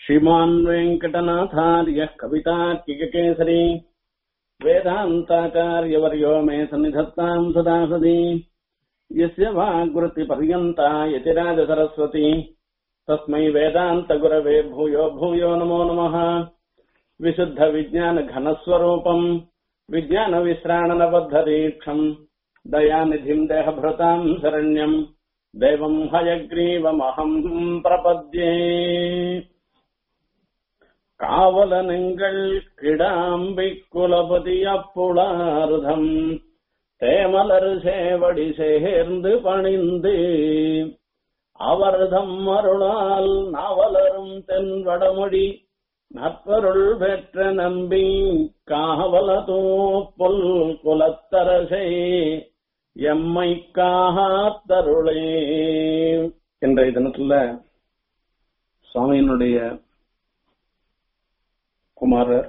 श्रीमान् वेङ्कटनाथार्यः कवितार्किककेसरी वेदान्ताचार्यवर्यो मे सन्निधत्ताम् सदा सदी यस्य वाग्वृत्तिपर्यन्ता यतिराजसरस्वती तस्मै वेदान्तगुरवे भूयो भूयो नमो नमः विशुद्धविज्ञानघनस्वरूपम् विज्ञानविश्राणनबद्धदीक्षम् दयानिधिम् देहभृताम् शरण्यम् देवम् हयग्रीवमहम् प्रपद्ये காவலனுங்கள் கிடாம்பி குலபதி அப்புளாருதம் தேமலர் சேவடி சேர்ந்து பணிந்து அவர்தம் அருளால் நாவலரும் தென் வடமொழி நற்பொருள் பெற்ற நம்பி காவல தூப்புல் குலத்தரசே எம்மை காத்தருளே என்ற தினத்துல சுவாமியினுடைய குமாரர்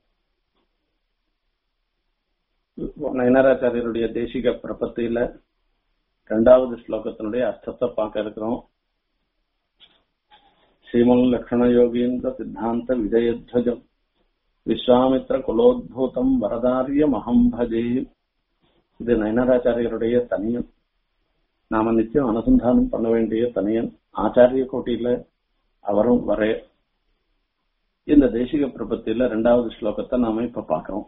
நயனாராச்சாரியருடைய தேசிக பிரபத்தியில இரண்டாவது ஸ்லோகத்தினுடைய அர்த்தத்தை பார்க்க இருக்கிறோம் ஸ்ரீமன் லக்ஷண யோகீந்திர சித்தாந்த விஜயத்வஜம் விஸ்வாமித்ர குலோத்பூதம் வரதாரிய மகம் பஜே இது நயனாராச்சாரியருடைய தனியன் நாம நிச்சயம் அனுசந்தானம் பண்ண வேண்டிய தனியன் ஆச்சாரிய கோட்டியில அவரும் வர இந்த தேசிக பிரபத்தில ரெண்டாவது ஸ்லோகத்தை நாம இப்ப பாக்கிறோம்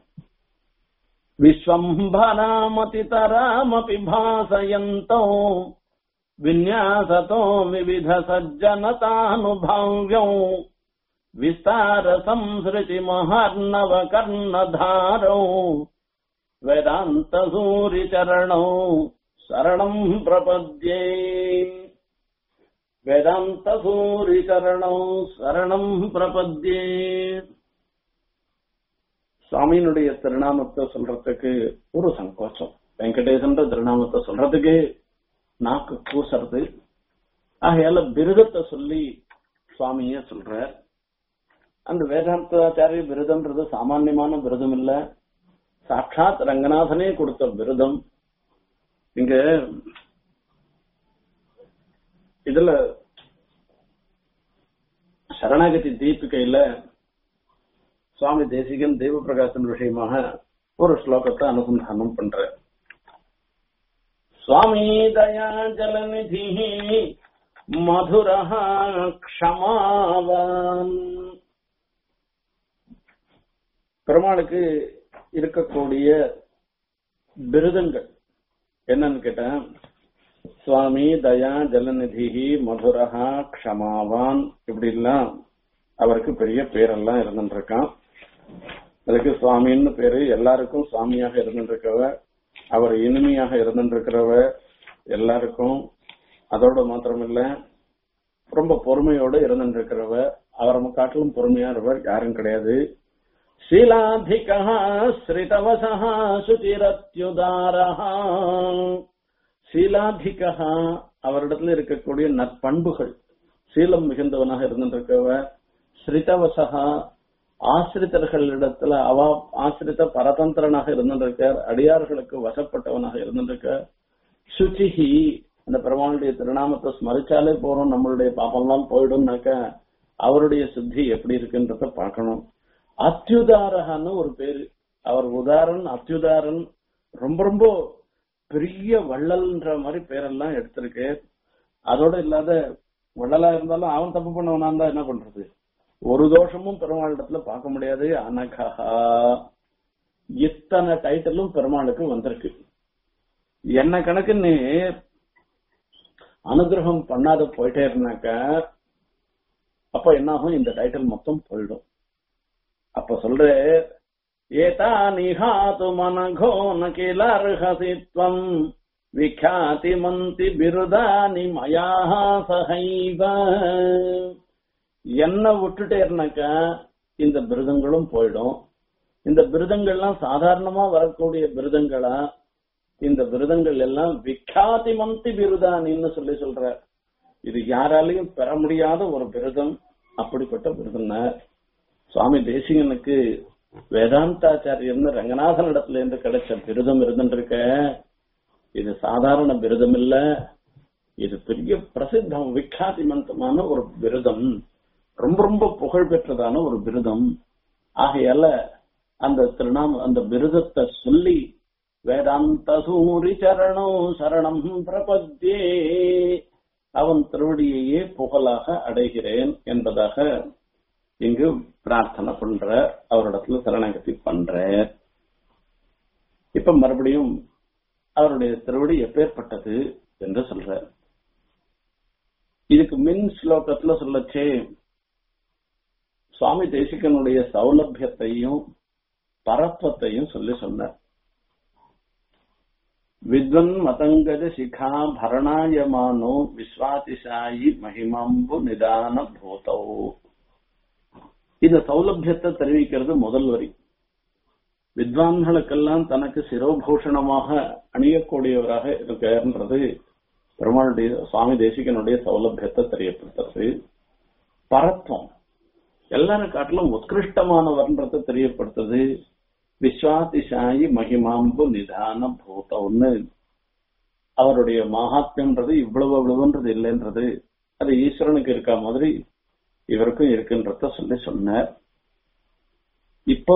விஸ்வம்பராமதிதராமபி பாசயந்தோ விநியாசதோ விவித சஜ்ஜனதானுபாவ்யோ விஸ்தார சம்ஸ்ருதி மகர்ணவ கர்ணதாரோ வேதாந்த சூரி சரணோ சரணம் பிரபத்யே வேதாந்த சூரி சரணம் சரணம் பிரபத்யே சுவாமியினுடைய திருநாமத்தை சொல்றதுக்கு ஒரு சங்கோச்சம் வெங்கடேசன்ற திருநாமத்தை சொல்றதுக்கு நாக்கு கூசறது ஆகையால பிருதத்தை சொல்லி சுவாமிய சொல்ற அந்த வேதாந்தாச்சாரிய விருதம்ன்றது சாமான்யமான விருதம் இல்ல சாட்சாத் ரங்கநாதனே கொடுத்த விருதம் இங்க இதுல சரணாகதி தீபிகையில சுவாமி தேசிகன் தெய்வ பிரகாசன் விஷயமாக ஒரு ஸ்லோகத்தை அனுசந்தானம் பண்ற சுவாமி தயா ஜலநிதி மதுரஹ க்ஷமாவான் பெருமாளுக்கு இருக்கக்கூடிய பிருதங்கள் என்னன்னு கேட்டேன் சுவாமி தயா ஜலநிதி மதுரஹா க்ஷமாவான் இப்படி எல்லாம் அவருக்கு பெரிய பேரெல்லாம் இருந்துருக்கான் அதுக்கு சுவாமின்னு பேரு எல்லாருக்கும் சுவாமியாக இருந்துருக்கவ அவர் இனிமையாக இருந்துருக்கிறவ எல்லாருக்கும் அதோட மாத்திரமில்ல ரொம்ப பொறுமையோட இருந்துருக்கிறவ அவரை காட்டிலும் பொறுமையா இருவர் யாரும் கிடையாது சீலாதிகா ஸ்ரிதவசா சுதிரத்யுதாரஹா சீலாதிகா அவரிடத்துல இருக்கக்கூடிய நற்பண்புகள் சீலம் மிகுந்தவனாக இருந்திருக்கவ ஸ்ரிதவசகா ஆசிரித்தர்களிடத்துல அவ ஆசிரித்த பரதந்திரனாக இருந்திருக்கார் அடியார்களுக்கு வசப்பட்டவனாக இருந்திருக்க சுச்சிஹி அந்த பெருமாளுடைய திருநாமத்தை ஸ்மரிச்சாலே போறோம் நம்மளுடைய பாப்பெல்லாம் போயிடும்னாக்க அவருடைய சுத்தி எப்படி இருக்குன்றத பார்க்கணும் அத்யுதாரகான்னு ஒரு பேரு அவர் உதாரன் அத்யுதாரன் ரொம்ப ரொம்ப பெரிய வள்ளல்ன்ற மாதிரி பேரெல்லாம் எடுத்திருக்கு அதோட இல்லாத வள்ளலா இருந்தாலும் அவன் தப்பு பண்ணவனா இருந்தா என்ன பண்றது ஒரு தோஷமும் பெருமாளிடத்துல பார்க்க முடியாது அனகா இத்தனை டைட்டிலும் பெருமாளுக்கு வந்திருக்கு என்ன கணக்குன்னு அனுகிரகம் பண்ணாத போயிட்டே இருந்தாக்க அப்ப என்னாகும் இந்த டைட்டில் மொத்தம் போயிடும் அப்ப சொல்ற ஏதானிஹாது மனகோ நகிலர்ஹசித்வம் விக்யாதி மந்தி பிருதானி மயா சகைவ என்ன விட்டுட்டே இருந்தாக்கா இந்த பிருதங்களும் போயிடும் இந்த பிருதங்கள்லாம் சாதாரணமா வரக்கூடிய பிருதங்களா இந்த விருதங்கள் எல்லாம் விக்யாதி மந்தி விருதானின்னு சொல்லி சொல்ற இது யாராலையும் பெற முடியாத ஒரு விருதம் அப்படிப்பட்ட விருதுன சுவாமி தேசிகனுக்கு வேதாந்தாச்சாரியர்னு ரங்கநாதன் இடத்துல இருந்து கிடைச்ச விருதம் இருந்துருக்க இது சாதாரண விருதம் இல்ல இது பெரிய பிரசித்தம் விக்யாதி மந்தமான ஒரு விருதம் ரொம்ப ரொம்ப புகழ் பெற்றதான ஒரு விருதம் ஆகையால அந்த திருநாம அந்த விருதத்தை சொல்லி வேதாந்த சூரி சரணம் சரணம் பிரபத்தியே அவன் திருவடியையே புகழாக அடைகிறேன் என்பதாக இங்கு பிரார்த்தனை பண்ற அவரிடத்துல சரணகதி பண்ற இப்ப மறுபடியும் அவருடைய திருவடி எப்பேற்பட்டது என்று சொல்ற இதுக்கு மின் ஸ்லோகத்துல சொல்லச்சே சுவாமி தேசிகனுடைய சௌலபியத்தையும் பரத்வத்தையும் சொல்லி சொன்னார் வித்வன் மதங்கஜ சிகா பரணாயமானோ விஸ்வாதிசாயி மகிமம்பு நிதான பூதோ இந்த சௌலபியத்தை தெரிவிக்கிறது முதல் வரி வித்வான்களுக்கெல்லாம் தனக்கு சிரோபூஷணமாக அணியக்கூடியவராக இருக்கின்றது பெருமாளுடைய சுவாமி தேசிகனுடைய சௌலபியத்தை தெரியப்படுத்துறது பரத்வம் எல்லாரும் காட்டிலும் உத்கிருஷ்டமானவர்ன்றதை தெரியப்படுத்துது விஸ்வாதிசாயி மகிமாம்பு நிதான பூதம்னு அவருடைய மகாத்மியன்றது இவ்வளவு அவ்வளவுன்றது இல்லைன்றது அது ஈஸ்வரனுக்கு இருக்க மாதிரி இவருக்கும் இருக்குன்றத சொல்லி சொன்னார் இப்போ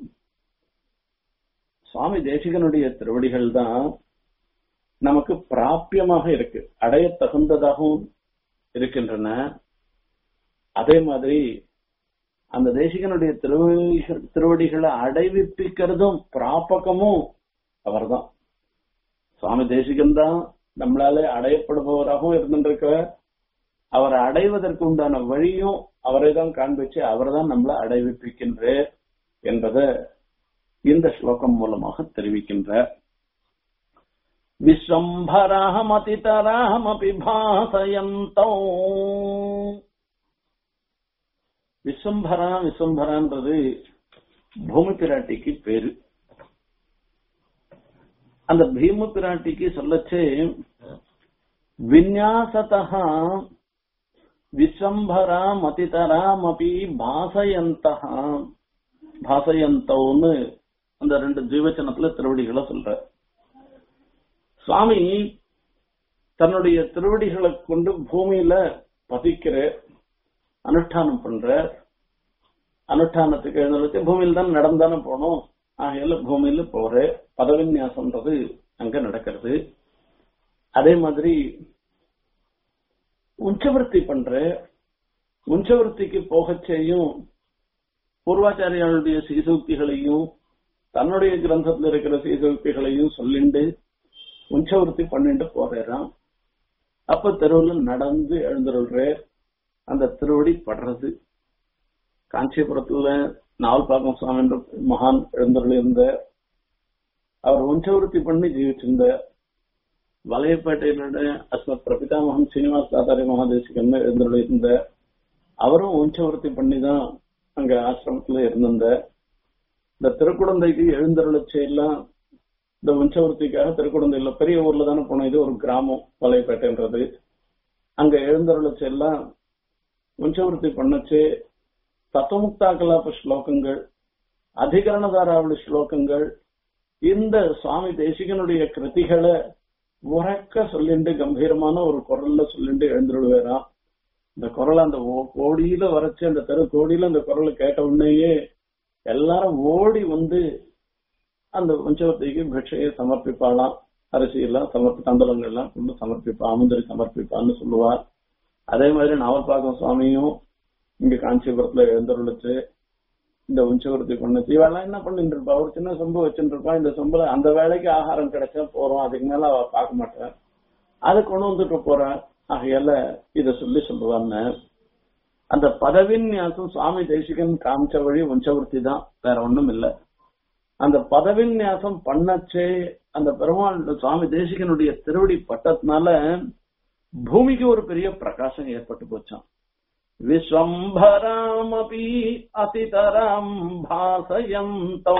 சுவாமி தேசிகனுடைய திருவடிகள் தான் நமக்கு பிராபியமாக இருக்கு அடைய தகுந்ததாகவும் இருக்கின்றன அதே மாதிரி அந்த தேசிகனுடைய திருவடிகள் திருவடிகளை அடைவிப்பிக்கிறதும் பிராபகமும் அவர்தான் சுவாமி தேசிகன் தான் நம்மளால அடையப்படுபவராகவும் இருந்துருக்க அவரை அடைவதற்கு உண்டான வழியும் அவரை தான் காண்பிச்சு அவர் தான் நம்மளை அடைவிப்பிக்கின்றார் என்பதை இந்த ஸ்லோகம் மூலமாக தெரிவிக்கின்றார் விஸ்வம்பராமதிதராமபி பாசயந்தோ விஸ்வம்பரா விஸ்வம்பரான்றது பூமி பிராட்டிக்கு பேரு அந்த பீம பிராட்டிக்கு சொல்லச்சு விநியாசதா விஸ்வம்பரா மதிதராமபி பாசயந்தா பாசயந்தோன்னு அந்த ரெண்டு ஜீவச்சனத்துல திருவடிகளை சொல்ற சுவாமி தன்னுடைய திருவடிகளை கொண்டு பூமியில பதிக்கிற அனுஷ்டானம் பண்ற அனுஷ்டானத்துக்கு எழுந்தவச்சு பூமியில தான் நடந்தானே போனோம் ஆகையில பூமியில போற பதவிநியாசம்ன்றது அங்க நடக்கிறது அதே மாதிரி உஞ்சவர்த்தி பண்ற உஞ்சவர்த்திக்கு போகச் செய்யும் பூர்வாச்சாரியாளுடைய சீசூக்திகளையும் தன்னுடைய கிரந்தத்துல இருக்கிற சீசூக்திகளையும் சொல்லிண்டு உஞ்சவர்த்தி பண்ணிட்டு போறாராம் அப்ப தெருவுல நடந்து எழுந்துருள்ற அந்த திருவடி படுறது காஞ்சிபுரத்துல நாவல்பாக்கம் சுவாமி என்ற மகான் எழுந்தருள் இருந்த அவர் உஞ்சவருத்தி பண்ணி ஜீவிச்சிருந்த வலையப்பேட்டையில அஸ்மத் பிரபிதாமகன் சீனிவாஸ் தாத்தாரி மகாதேசிகன் எழுந்தருள் இருந்த அவரும் உஞ்சவருத்தி பண்ணி தான் அங்க ஆசிரமத்துல இருந்திருந்த இந்த திருக்குழந்தைக்கு எழுந்தருளச்சை எல்லாம் இந்த உஞ்சவருத்திக்காக திருக்குழந்தையில பெரிய ஊர்ல தானே போனோம் இது ஒரு கிராமம் வலைப்பேட்டைன்றது அங்க எழுந்தருளச்சை எல்லாம் உஞ்சவருத்தி பண்ணச்சு தத்துவமுக்தா கலாப ஸ்லோகங்கள் அதிகரணதாராவளி ஸ்லோகங்கள் இந்த சுவாமி தேசிகனுடைய கிருதிகளை உறக்க சொல்லிண்டு கம்பீரமான ஒரு குரல்ல சொல்லிண்டு எழுந்துடுவேராம் இந்த குரல் அந்த கோடியில வரைச்சு அந்த தெரு கோடியில அந்த குரலை கேட்ட உடனேயே எல்லாரும் ஓடி வந்து அந்த பஞ்சவர்த்திக்கு பிக்ஷையை சமர்ப்பிப்பாளாம் அரிசி எல்லாம் சமர்ப்பி தந்தலங்கள் எல்லாம் கொண்டு சமர்ப்பிப்பா அமுந்தரி சமர்ப்பிப்பான்னு சொல்லுவார் அதே மாதிரி நாவல்பாக்கம் சுவாமியும் இங்க காஞ்சிபுரத்துல எழுந்தருளிச்சு இந்த உஞ்சவர்த்தி பண்ணுச்சு இவெல்லாம் என்ன பண்ணிட்டு இருப்பா ஒரு சின்ன சொம்பு வச்சுட்டு இருப்பா இந்த சொம்புல அந்த வேலைக்கு ஆகாரம் கிடைச்சா போறோம் அதுக்கு மேல அவ பார்க்க மாட்டேன் அதை கொண்டு வந்துட்டு போறேன் ஆகையால இத சொல்லி சொல்லுவான்னு அந்த பதவின் ஞாசம் சுவாமி தேசிகன் காமிச்ச வழி உஞ்சவர்த்தி தான் வேற ஒண்ணும் இல்ல அந்த பதவின் ஞாசம் பண்ணச்சே அந்த பெருமாள் சுவாமி தேசிகனுடைய திருவடி பட்டத்தினால பூமிக்கு ஒரு பெரிய பிரகாசம் ஏற்பட்டு போச்சான் விஸ்வம்பராமபி அதிதரம் பாசயந்தோ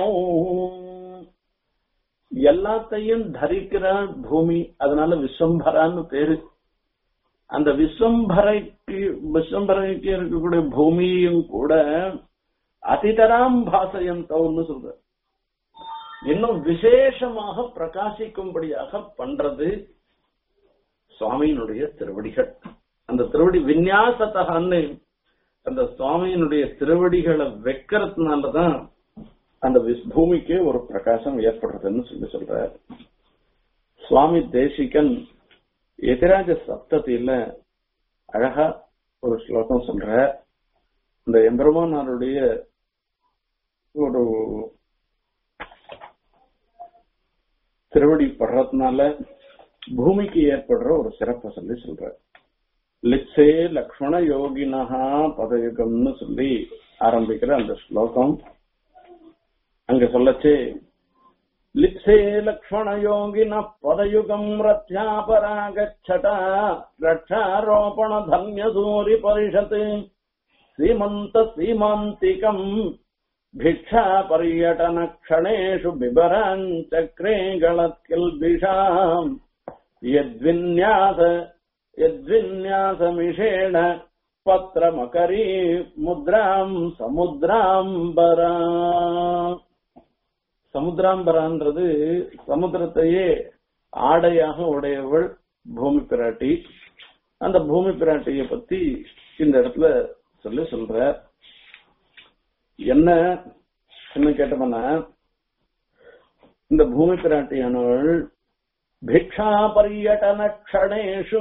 எல்லாத்தையும் தரிக்கிற பூமி அதனால விஸ்வம்பரான்னு பேரு அந்த விஸ்வம்பரைக்கு விஸ்வம்பரைக்கு இருக்கக்கூடிய பூமியும் கூட அதிதராம் பாசயந்தோன்னு சொல்ற இன்னும் விசேஷமாக பிரகாசிக்கும்படியாக பண்றது சுவாமியினுடைய திருவடிகள் அந்த திருவடி விநியாசத்தகான்னு அந்த சுவாமியினுடைய திருவடிகளை வைக்கிறதுனாலதான் அந்த விஸ்- பூமிக்கு ஒரு பிரகாசம் ஏற்படுறதுன்னு சொல்லி சொல்ற சுவாமி தேசிகன் எதிராஜ சப்தத்தில அழகா ஒரு ஸ்லோகம் சொல்ற இந்த எம்பெருமானாருடைய ஒரு திருவடி படுறதுனால பூமிக்கு ஏற்படுற ஒரு சிறப்பை சொல்லி சொல்ற லிப்சே லக்ஷ்மண யோகினஹா பதயுகம்னு சொல்லி ஆரம்பிக்கிற அந்த ஸ்லோகம் அங்க சொல்லச்சு லிப்சே லக்ஷ்மண யோகின பதயுகம் ரத்யாபராகச்சட ரட்சாரோபண தன்ய சூரி பரிஷத் சீமந்த சீமாந்திகம் भिक्षा पर्यटन क्षणेषु बिबराञ्चक्रे गलत्किल्बिषाम् यद्विन्यास यद्विन्यासमिषेण पत्रमकरी முத்ராம் சமுத்ராம்பரா சமுத்ராம்பரான்றது சமுத்திரத்தையே ஆடையாக உடையவள் பூமி பிராட்டி அந்த பூமி பிராட்டிய பத்தி இந்த இடத்துல சொல்லி சொல்ற என்ன என்ன கேட்டோம்னா இந்த பூமி பிராட்டியானவள் பிக்ஷா பரியட்டன க்ஷணேஷு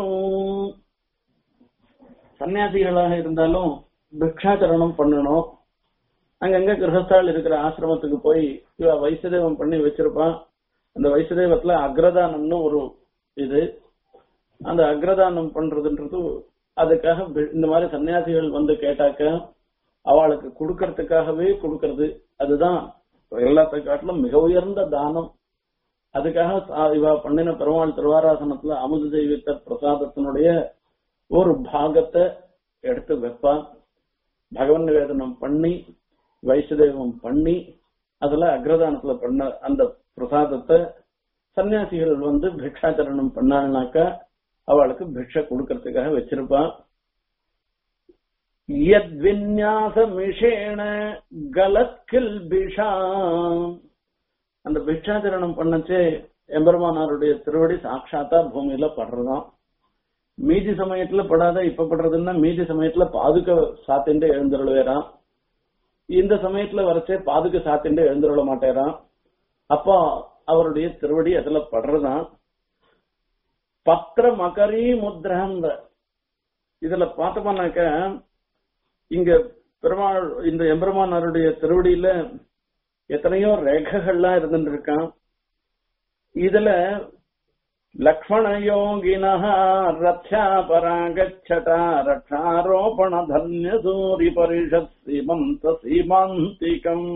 சன்னியாசிகளாக இருந்தாலும் பிக்ஷாச்சரணம் பண்ணணும் அங்கங்க கிரகஸ்தால் இருக்கிற ஆசிரமத்துக்கு போய் இவ வைசதேவம் பண்ணி வச்சிருப்பான் அந்த வைசதேவத்துல அக்ரதானம்னு ஒரு இது அந்த அக்ரதானம் பண்றதுன்றது அதுக்காக பி- இந்த மாதிரி சன்னியாசிகள் வந்து கேட்டாக்க அவளுக்கு கொடுக்கறதுக்காகவே கொடுக்கறது அதுதான் எல்லாத்த காட்டிலும் மிக உயர்ந்த தானம் அதுக்காக சா- இவ பண்ணின பெருமாள் திருவாராசனத்துல அமுது தெய்வத்த பிரசாதத்தினுடைய ஒரு பாகத்தை எடுத்து வைப்பான் பகவன் நிவேதனம் பண்ணி வைசுதேவம் பண்ணி அதுல அக்ரதானத்துல பண்ண அந்த பிரசாதத்தை சன்னியாசிகள் வந்து பிக்ஷாச்சரணம் பண்ணாங்கனாக்கா அவளுக்கு பிக்ஷை கொடுக்கறதுக்காக வச்சிருப்பான் யத்வின்யாசமிஷேண கலத்கில்பிஷா அந்த பிக்ஷாச்சரணம் பண்ணச்சே எம்பெருமானாருடைய திருவடி சாட்சாத்தா பூமியில படுறதாம் மீதி சமயத்துல படாத இப்ப படுறதுன்னா மீதி சமயத்துல பாதுக சாத்திண்டு எழுந்துருவேறான் இந்த சமயத்துல வரச்சே பாதுக சாத்திண்டு எழுந்துருள மாட்டேறான் அப்போ அவருடைய திருவடி அதுல படுறதாம் பத்திர மகரி முத்ரந்த இதுல பார்த்தோம்னாக்க இங்க பெருமாள் இந்த எம்பெருமானாருடைய திருவடியில எத்தனையோ ரேகைகள்லாம் இருந்துட்டு இருக்கான் இதுல லக்ஷ்மண யோகின ரத்யா பராகச்சடா ரட்சாரோபண தன்ய சூரி பரிஷத் சீமந்த சீமாந்திகம்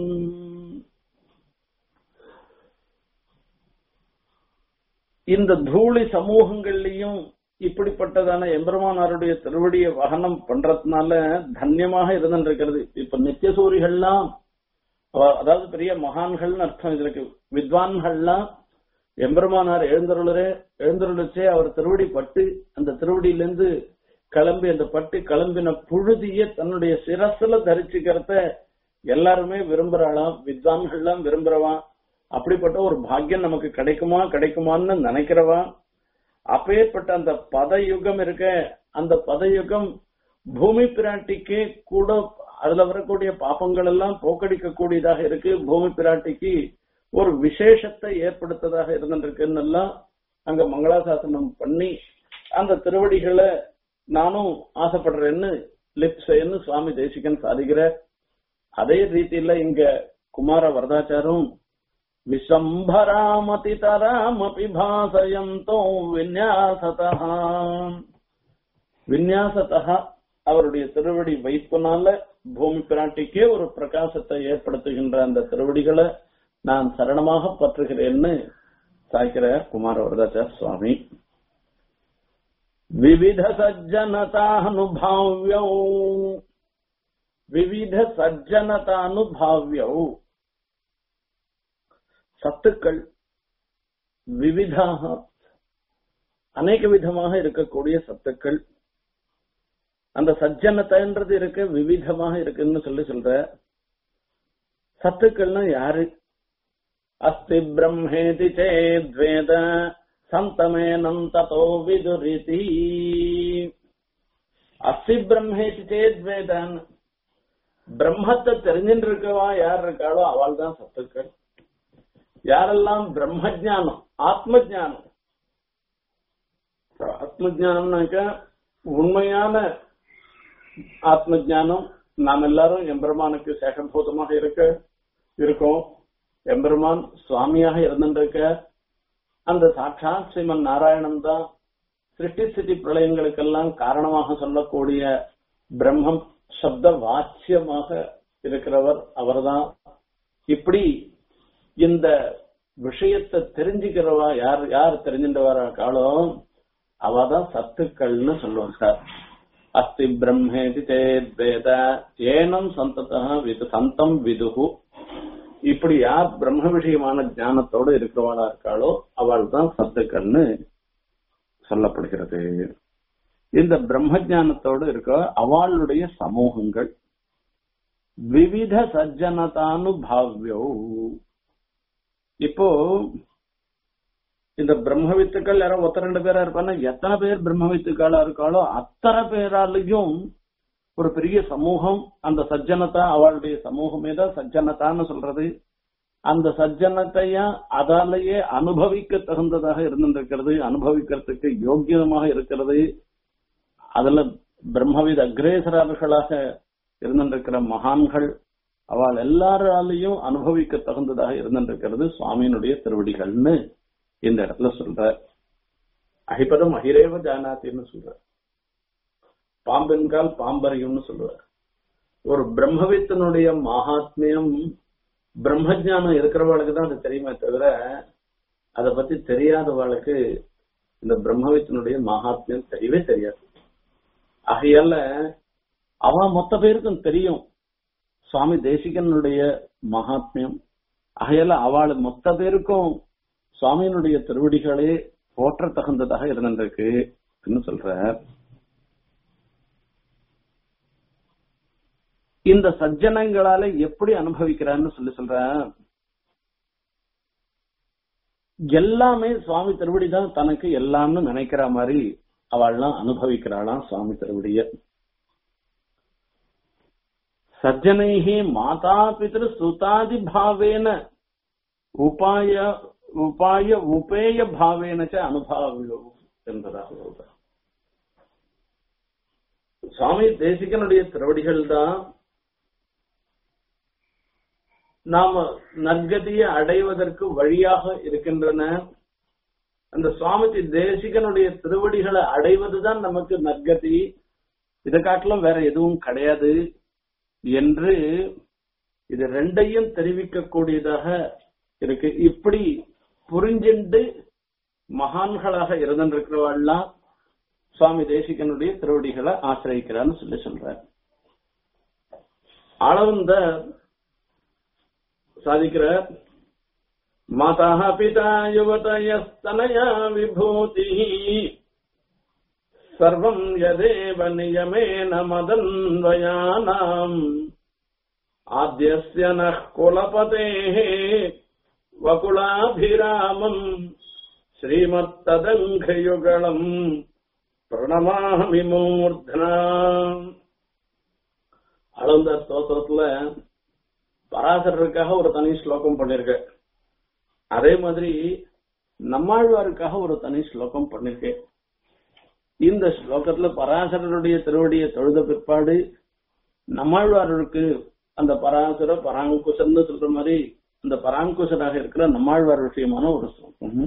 இந்த தூளி சமூகங்கள்லயும் இப்படிப்பட்டதான எம்பெருமானாருடைய திருவடியை வகனம் பண்றதுனால தன்யமாக இருந்துருக்கிறது இப்ப நித்தியசூரிகள்லாம் அவ- அதாவது பெரிய மகான்கள்னு அர்த்தம் இதுக்கு வித்வான்கள்லாம் எம்பெருமானார் எழுந்தருளரே எழுந்தருளிச்சே அவர் திருவடி பட்டு அந்த திருவடியிலிருந்து கிளம்பி அந்த பட்டு கிளம்பின புழுதிய தன்னுடைய சிரசுல தரிச்சுக்கிறத எல்லாருமே விரும்புறாளாம் வித்வான்கள்லாம் விரும்புறவான் அப்படிப்பட்ட ஒரு பாக்கியம் நமக்கு கிடைக்குமா கிடைக்குமான்னு நினைக்கிறவா அப்பேற்பட்ட அந்த பதயுகம் இருக்க அந்த பதயுகம் பூமி பிராட்டிக்கு கூட அதுல வரக்கூடிய பாப்பங்கள் எல்லாம் போக்கடிக்க கூடியதாக இருக்கு பூமி பிராட்டிக்கு ஒரு விசேஷத்தை ஏற்படுத்ததாக இருந்திருக்குன்னு எல்லாம் அங்க மங்களாசாசனம் பண்ணி அந்த திருவடிகளை நானும் ஆசைப்படுறேன்னு லிப்ஸேன்னு சுவாமி தேசிகன் சாதிக்கிற அதே ரீதியில இங்க குமார வரதாச்சாரும் விசம்பராமதிதராமபி பாசயந்தோ விநியாசதா விநியாசதா அவருடைய திருவடி வைப்புனால பூமி பிராட்டிக்கே ஒரு பிரகாசத்தை ஏற்படுத்துகின்ற அந்த திருவடிகளை நான் சரணமாக பற்றுகிறேன்னு சாய்க்கிற குமார வரதாச்சார் சுவாமி விவித சஜ்ஜனதானுபாவியௌ விவித சஜ்ஜனதானுபாவியௌ சத்துக்கள் விவிதாக அநேக விதமாக இருக்கக்கூடிய சத்துக்கள் அந்த சஜ்ஜனத்தைன்றது இருக்கு விவிதமாக இருக்குன்னு சொல்லி சொல்ற சத்துக்கள்னா யாரு அஸ்தி பிரம்மேதி சேத்வேத சந்தமேனம் ததோ விதுரிதி அஸ்தி பிரம்மேசி சேத் வேதான் பிரம்மத்தை தெரிஞ்சுட்டு இருக்கவா யார் இருக்காளோ அவள் தான் சத்துக்கள் யாரெல்லாம் பிரம்ம ஜானம் ஆத்ம ஜானம் ஆத்ம ஜானம்னாக்க உண்மையான ஆத்ம ஜானம் நாம் எல்லாரும் எம்பெருமானுக்கு சேகம்பூதமாக இருக்க இருக்கோம் எம்பெருமான் சுவாமியாக இருந்திருக்க அந்த சாட்சாத் ஸ்ரீமன் நாராயணன் தான் சிருஷ்டி ஸ்திதி பிரளயங்களுக்கெல்லாம் காரணமாக சொல்லக்கூடிய பிரம்மம் சப்த வாச்சியமாக இருக்கிறவர் அவர்தான் இப்படி இந்த விஷயத்தை தெரிஞ்சுக்கிறவா யார் யார் தெரிஞ்சுட்டவரா காலம் அவதான் சத்துக்கள்னு சொல்லுவாங்க சார் அஸ்தி பிரம்மேதி சேத்வேத ஏனம் சந்ததா விது சந்தம் விதுகு இப்படி யார் பிரம்ம விஷயமான ஞானத்தோடு இருக்கிறவளா இருக்காளோ அவள் தான் சத்துக்கள்னு சொல்லப்படுகிறது இந்த பிரம்ம ஞானத்தோடு இருக்க அவளுடைய சமூகங்கள் விவித சஜ்ஜனதானுபாவியோ இப்போ இந்த பிரம்மவித்துக்கள் யாரோ ஒத்த ரெண்டு பேரா இருப்பாங்க எத்தனை பேர் பிரம்மவித்துக்களா இருக்காளோ அத்தனை பேராலையும் ஒரு பெரிய சமூகம் அந்த சஜ்ஜனத்தா அவளுடைய சமூகமே தான் சஜ்ஜனத்தான்னு சொல்றது அந்த சஜ்ஜனத்தையா அதாலேயே அனுபவிக்க தகுந்ததாக இருந்திருக்கிறது அனுபவிக்கிறதுக்கு யோக்கியமாக இருக்கிறது அதுல பிரம்மவித அக்ரேசரர்களாக இருந்திருக்கிற மகான்கள் அவள் எல்லாராலையும் அனுபவிக்க தகுந்ததாக இருந்திருக்கிறது சுவாமியினுடைய திருவடிகள்னு இந்த இடத்துல சொல்ற அகிபதம் அகிரேவ ஜானாத்தின்னு சொல்ற பாம்பென்கால் பாம்பரையும்னு சொல்லுவார் ஒரு பிரம்மவித்தனுடைய மகாத்மியம் பிரம்மஜானம் இருக்கிறவளுக்கு தான் அது தெரியுமே தவிர அதை பத்தி தெரியாதவளுக்கு இந்த பிரம்மவித்தனுடைய மகாத்மியம் தெரியவே தெரியாது ஆகையால அவ மொத்த பேருக்கும் தெரியும் சுவாமி தேசிகனுடைய மகாத்மியம் ஆகையால அவள் மொத்த பேருக்கும் சுவாமியினுடைய திருவடிகளே போற்ற தகுந்ததாக இருந்திருக்கு சொல்ற இந்த சஜ்ஜனங்களால எப்படி அனுபவிக்கிறான்னு சொல்லி சொல்ற எல்லாமே சுவாமி திருவடி தான் தனக்கு எல்லாம்னு நினைக்கிற மாதிரி அவள்லாம் அனுபவிக்கிறாளாம் சுவாமி திருவடிய சஜ்ஜனைஹி மாதா பிதிரு சுதாதி பாவேன உபாய உபாய உபேய பாவேனச்ச அனுபவியோ என்பதாக சொல்றார் சுவாமி தேசிகனுடைய திருவடிகள் தான் நாம நற்கதியை அடைவதற்கு வழியாக இருக்கின்றன அந்த சுவாமி தேசிகனுடைய திருவடிகளை அடைவதுதான் நமக்கு நற்கதி இதை காட்டிலும் வேற எதுவும் கிடையாது என்று இது ரெண்டையும் தெரிவிக்கக்கூடியதாக இருக்கு இப்படி புரிஞ்சுண்டு மகான்களாக இருந்திருக்கிறவாள்லாம் சுவாமி தேசிகனுடைய திருவடிகளை ஆசிரியக்கிறான்னு சொல்லி சொல்ற அளவந்த சாதிக்கிற மாதா பிதா யுவதயஸ்தனயா விபூதி சர்வம் யதேவ நியமேன மதன்வயானாம் ஆத்யஸ்ய நः குலபதேः வகுலாபிராமம் ஸ்ரீமத்ததங்கயுகளம் பிரணமாமி மூர்த்தனா அளந்த ஸ்தோத்திரத்துல பராசரருக்காக ஒரு தனி ஸ்லோகம் பண்ணிருக்க அதே மாதிரி நம்மாழ்வாருக்காக ஒரு தனி ஸ்லோகம் பண்ணிருக்கேன் இந்த ஸ்லோகத்துல பராசரருடைய திருவடியை தொழுத பிற்பாடு நம்மாழ்வாருக்கு அந்த பராசர பராங்குசர்னு சொல்ற மாதிரி அந்த பராங்குசராக இருக்கிற நம்மாழ்வார் விஷயமான ஒரு ஸ்லோகம்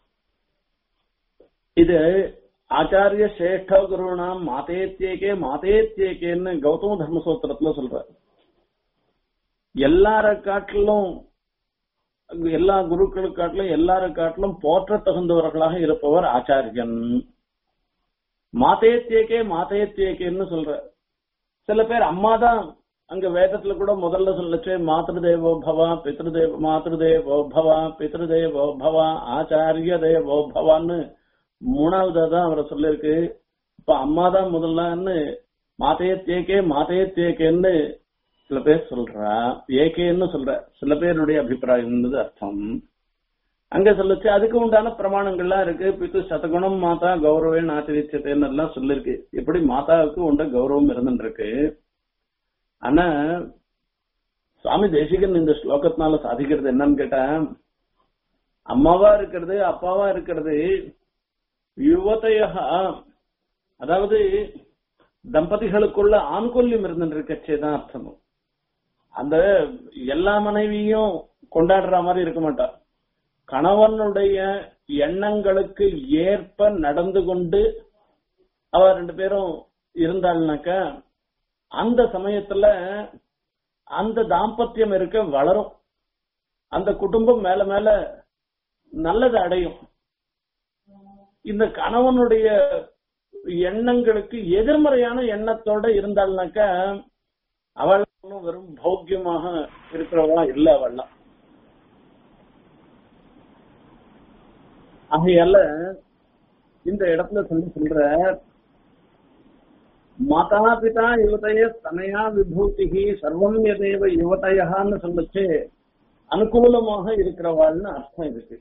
இது ஆச்சாரிய சேஷ்ட குருணாம் மாதேத்தியேகே மாதேத்தியேகேன்னு கௌதம தர்மசூத்திரத்துல சொல்றாரு எல்லார காட்டிலும் எல்லா குருக்களுக்கு காட்டிலும் எல்லார காட்டிலும் போற்ற தகுந்தவர்களாக இருப்பவர் ஆச்சாரியன் மாதேத்தியக்கே மாதேத்தியக்கேன்னு சொல்ற சில பேர் அம்மா தான் அங்க வேதத்துல கூட முதல்ல சொல்லச்சு மாத்ருதேவோ பவா பித்ருதேவ மாத்ருதேவோ பவா பித்ருதேவோ பவா ஆச்சாரிய தேவோ பவான்னு மூணாவதா தான் அவரை சொல்லிருக்கு இப்ப அம்மா தான் முதல்லன்னு மாதேத்தியக்கே மாதேத்தியக்கேன்னு சில பேர் சொல்றா ஏகேன்னு சொல்ற சில பேருடைய அபிப்பிராயம் அர்த்தம் அங்க சொல்லுச்சு அதுக்கு உண்டான பிரமாணங்கள்லாம் இருக்கு பித்து சதகுணம் மாதா கௌரவன் ஆச்சரிச்சதேன்னு எல்லாம் சொல்லிருக்கு இப்படி மாதாவுக்கு உண்ட கௌரவம் இருந்துருக்கு ஆனா சுவாமி தேசிகன் இந்த ஸ்லோகத்தினால சாதிக்கிறது என்னன்னு கேட்டா அம்மாவா இருக்கிறது அப்பாவா இருக்கிறது யுவதையா அதாவது தம்பதிகளுக்குள்ள ஆண்கொல்யம் இருந்துருக்கச்சே தான் அர்த்தமும் அந்த எல்லா மனைவியும் கொண்டாடுற மாதிரி இருக்க மாட்டா கணவனுடைய எண்ணங்களுக்கு ஏற்ப நடந்து கொண்டு அவ ரெண்டு பேரும் இருந்தாள்னாக்க அந்த சமயத்துல அந்த தாம்பத்தியம் இருக்க வளரும் அந்த குடும்பம் மேல மேல நல்லது அடையும் இந்த கணவனுடைய எண்ணங்களுக்கு எதிர்மறையான எண்ணத்தோட இருந்தாள்னாக்க அவள் ஒன்றும் வெறும் பௌக்கியமாக இருக்கிறவளா இல்ல அவள்லாம் ஆகையால இந்த இடத்துல சொல்லி சொல்ற மாதா பிதா யுவதைய தனையா விபூதிகி சர்வம் எதேவ யுவதையான்னு சொல்லுச்சு அனுகூலமாக இருக்கிறவாள்னு அர்த்தம் இருக்கு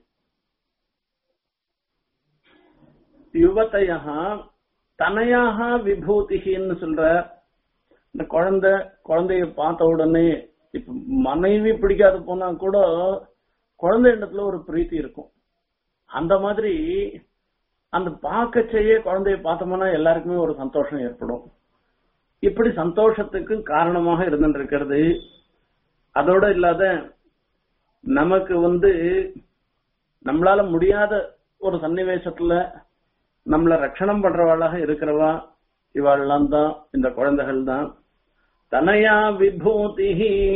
யுவதையா தனையாக விபூதிகின்னு சொல்ற இந்த குழந்தை குழந்தைய பார்த்த உடனே இப்ப மனைவி பிடிக்காது போனா கூட குழந்தை இடத்துல ஒரு பிரீத்தி இருக்கும் அந்த மாதிரி அந்த பார்க்கச்சேயே குழந்தைய பார்த்தோம்னா எல்லாருக்குமே ஒரு சந்தோஷம் ஏற்படும் இப்படி சந்தோஷத்துக்கு காரணமாக இருந்துருக்கிறது அதோட இல்லாத நமக்கு வந்து நம்மளால முடியாத ஒரு சன்னிவேசத்துல நம்மள ரட்சணம் பண்றவாளாக இருக்கிறவா இவாள்லாம் தான் இந்த குழந்தைகள் தான் தனையா விபூதி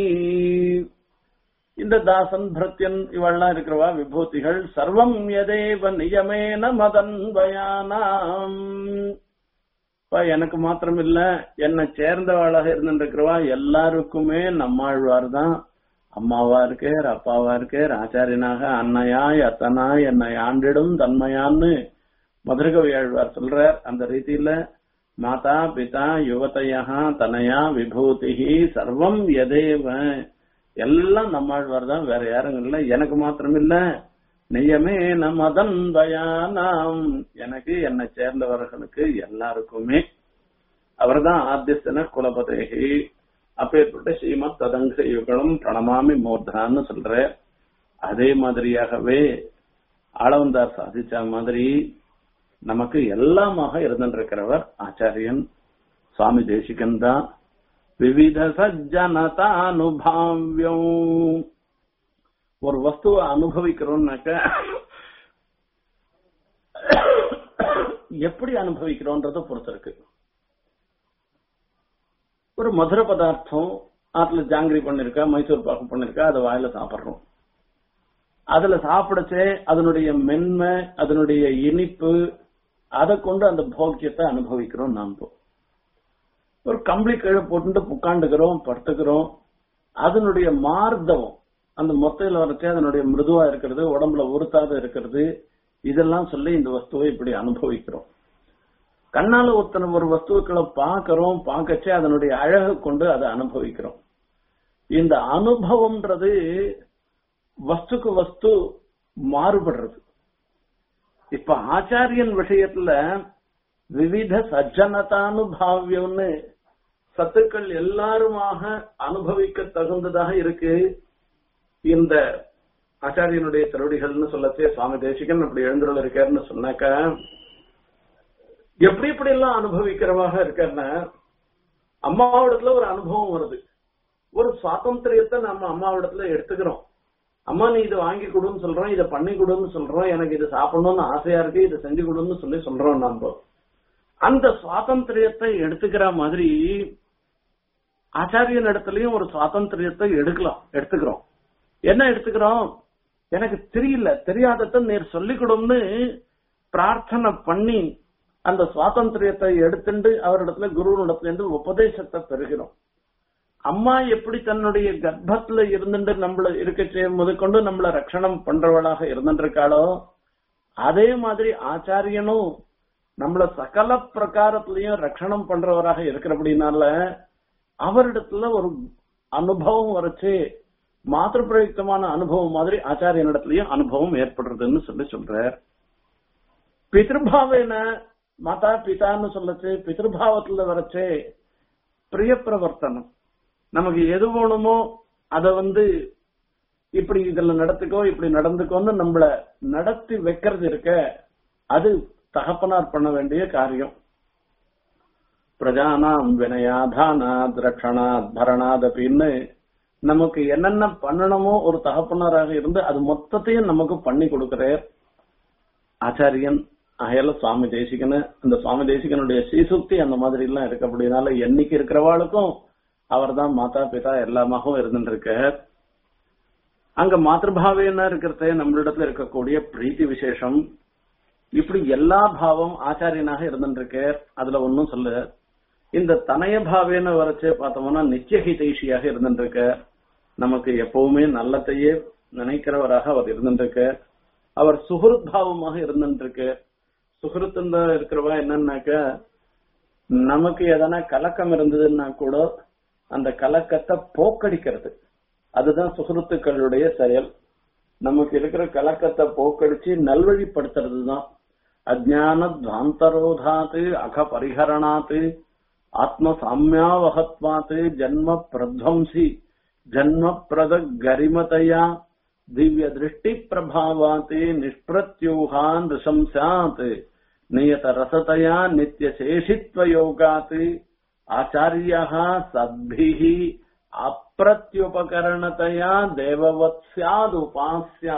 இந்த தாசன் பிரத்யன் இவள்லாம் இருக்கிறவா விபூதிகள் சர்வம் எதேவ நியமேன மதன்வயானாம் இப்ப எனக்கு மாத்திரம் இல்ல என்னை சேர்ந்தவாளாக இருந்துருக்கிறவா எல்லாருக்குமே நம்மாழ்வார் தான் அம்மாவா இருக்கேர் அப்பாவா இருக்கேர் ஆச்சாரியனாக அன்னையாய் அத்தனாய் என்னை ஆண்டிடும் தன்மையான்னு மதுரகவி ஆழ்வார் சொல்றார் அந்த ரீதியில மாதா பிதா யுவதையா தனையா விபூதிகி சர்வம் எதேவ எல்லாம் நம்மாழ்வார் தான் வேற யாரும் இல்ல எனக்கு மாத்திரம் இல்ல நெய்யமே நமதன் பயானாம் எனக்கு என்னை சேர்ந்தவர்களுக்கு எல்லாருக்குமே அவர்தான் ஆத்தியஸ்தன குலபதேகி அப்பேற்பட்ட ஸ்ரீமத் ததங்க யுகலம் பிரணமாமி மூர்தனான்னு சொல்ற அதே மாதிரியாகவே ஆளவந்தார் சாதிச்ச மாதிரி நமக்கு எல்லாமாக இருந்திருக்கிறவர் ஆச்சாரியன் சுவாமி தேசிகன் தான் விவித சஜ்ஜனதானுபாவியம் ஒரு வஸ்துவை அனுபவிக்கிறோம்னாக்க எப்படி அனுபவிக்கிறோன்றத பொறுத்து இருக்கு ஒரு மதுர பதார்த்தம் ஆத்துல ஜாங்கிரி பண்ணிருக்கா மைசூர் பாக்கு பண்ணிருக்கா அதை வாயில சாப்பிடுறோம் அதுல சாப்பிடச்சே அதனுடைய மென்மை அதனுடைய இனிப்பு அதை கொண்டு அந்த போக்கியத்தை அனுபவிக்கிறோம் நாம் ஒரு கம்பளி கீழே போட்டு உட்காந்துக்கிறோம் படுத்துக்கிறோம் அதனுடைய மார்தவம் அந்த மொத்தையில வரச்சே அதனுடைய மிருதுவா இருக்கிறது உடம்புல உறுத்தாத இருக்கிறது இதெல்லாம் சொல்லி இந்த வஸ்துவை இப்படி அனுபவிக்கிறோம் கண்ணால ஒருத்தன ஒரு வஸ்துக்களை பார்க்கிறோம் பார்க்கச்சே அதனுடைய அழகை கொண்டு அதை அனுபவிக்கிறோம் இந்த அனுபவம்ன்றது வஸ்துக்கு வஸ்து மாறுபடுறது இப்ப ஆச்சாரியன் விஷயத்துல விவித சஜ்ஜனதானுபாவியம்னு சத்துக்கள் எல்லாருமாக அனுபவிக்க தகுந்ததாக இருக்கு இந்த ஆச்சாரியனுடைய திருவடிகள்னு சொல்லச்சே சுவாமி தேசிகன் அப்படி எழுந்துள்ள இருக்காருன்னு சொன்னாக்க எப்படி எப்படி எல்லாம் அனுபவிக்கிறவாக இருக்காருன்னா அம்மாவிடத்துல ஒரு அனுபவம் வருது ஒரு சுவாதந்திரியத்தை நம்ம அம்மாவிடத்துல எடுத்துக்கிறோம் அம்மா நீ இதை வாங்கி கொடுன்னு சொல்றோம் இதை பண்ணி கொடுன்னு சொல்றோம் எனக்கு இது சாப்பிடணும்னு ஆசையா இருக்கு இதை செஞ்சு கொடுன்னு சொல்லி சொல்றோம் நம்ம அந்த சுவாதந்திரியத்தை எடுத்துக்கிற மாதிரி ஆச்சாரியன் இடத்துலயும் ஒரு சுவாதந்திரியத்தை எடுக்கலாம் எடுத்துக்கிறோம் என்ன எடுத்துக்கிறோம் எனக்கு தெரியல தெரியாதத நீர் சொல்லிக் கொடுன்னு பிரார்த்தனை பண்ணி அந்த சுவாதந்திரியத்தை எடுத்துட்டு அவரிடத்துல குருவினிடத்துல இருந்து உபதேசத்தை பெறுகிறோம் அம்மா எப்படி தன்னுடைய கர்ப்பத்துல இருந்துட்டு நம்மள இருக்க முதற்கொண்டு நம்மள ரட்சணம் பண்றவளாக இருந்துருக்காளோ அதே மாதிரி ஆச்சாரியனும் நம்மள சகல பிரகாரத்திலையும் ரட்சணம் பண்றவராக இருக்கிறபடினால அவரிடத்துல ஒரு அனுபவம் வரைச்சு மாத்திரு பிரயுக்தமான அனுபவம் மாதிரி ஆச்சாரியனிடத்திலயும் அனுபவம் ஏற்படுறதுன்னு சொல்லி சொல்றார் பிதிருபாவேன மாதா பிதான்னு சொல்லச்சு பிதிருபாவத்துல வரச்சே பிரிய பிரவர்த்தனம் நமக்கு எது வேணுமோ அத வந்து இப்படி இதுல நடத்துக்கோ இப்படி நடந்துக்கோன்னு நம்மள நடத்தி வைக்கிறது இருக்க அது தகப்பனார் பண்ண வேண்டிய காரியம் பிரஜானாம் வினயாதானாத் ரக்ஷணாத் பரணாத் அப்படின்னு நமக்கு என்னென்ன பண்ணணுமோ ஒரு தகப்பனாராக இருந்து அது மொத்தத்தையும் நமக்கு பண்ணி கொடுக்கிறார் ஆச்சாரியன் அகையில சுவாமி தேசிகனு அந்த சுவாமி தேசிகனுடைய சீசுக்தி அந்த மாதிரி எல்லாம் இருக்கு அப்படின்னால என்னைக்கு இருக்கிறவாளுக்கும் அவர் தான் மாதா பிதா எல்லாமாகவும் இருந்துருக்கார் அங்க மாத்திருபாவேன்னா இருக்கிறதே நம்மளிடத்துல இருக்கக்கூடிய பிரீத்தி விசேஷம் இப்படி எல்லா பாவம் ஆச்சாரியனாக இருந்துருக்கார் அதுல ஒன்னும் சொல்ல இந்த தனய பாவேன்னு வரைச்சு பார்த்தோம்னா நித்தியஹிதைஷியாக இருந்துருக்க நமக்கு எப்பவுமே நல்லத்தையே நினைக்கிறவராக அவர் இருந்துருக்க அவர் சுஹருத் பாவமாக இருந்துருக்கு சுஹருத்துந்த இருக்கிறவா என்னன்னாக்க நமக்கு எதனா கலக்கம் இருந்ததுன்னா கூட அந்த கலக்கத்தை போக்கடிக்கிறது அதுதான் சுஹருத்துக்களுடைய செயல் நமக்கு இருக்கிற கலக்கத்தை போக்கடிச்சு நல்வழிப்படுத்துறது தான் அஜான துவாந்தரோதாத்து அக பரிஹரணாத்து ஆத்ம சாமியாவகத்வாத்து ஜன்ம பிரத்வம்சி ஜன்ம பிரத கரிமதையா திவ்ய திருஷ்டி பிரபாவாத் நிஷ்பிரத்யூகா நிசம்சாத் நியத ரசதயா நித்திய சேஷித்வ யோகாத் ஆச்சாரியா சத்பிஹி அப்பிரத்யுபகரணத்தையா தேவவத் சியாத் உபாசியா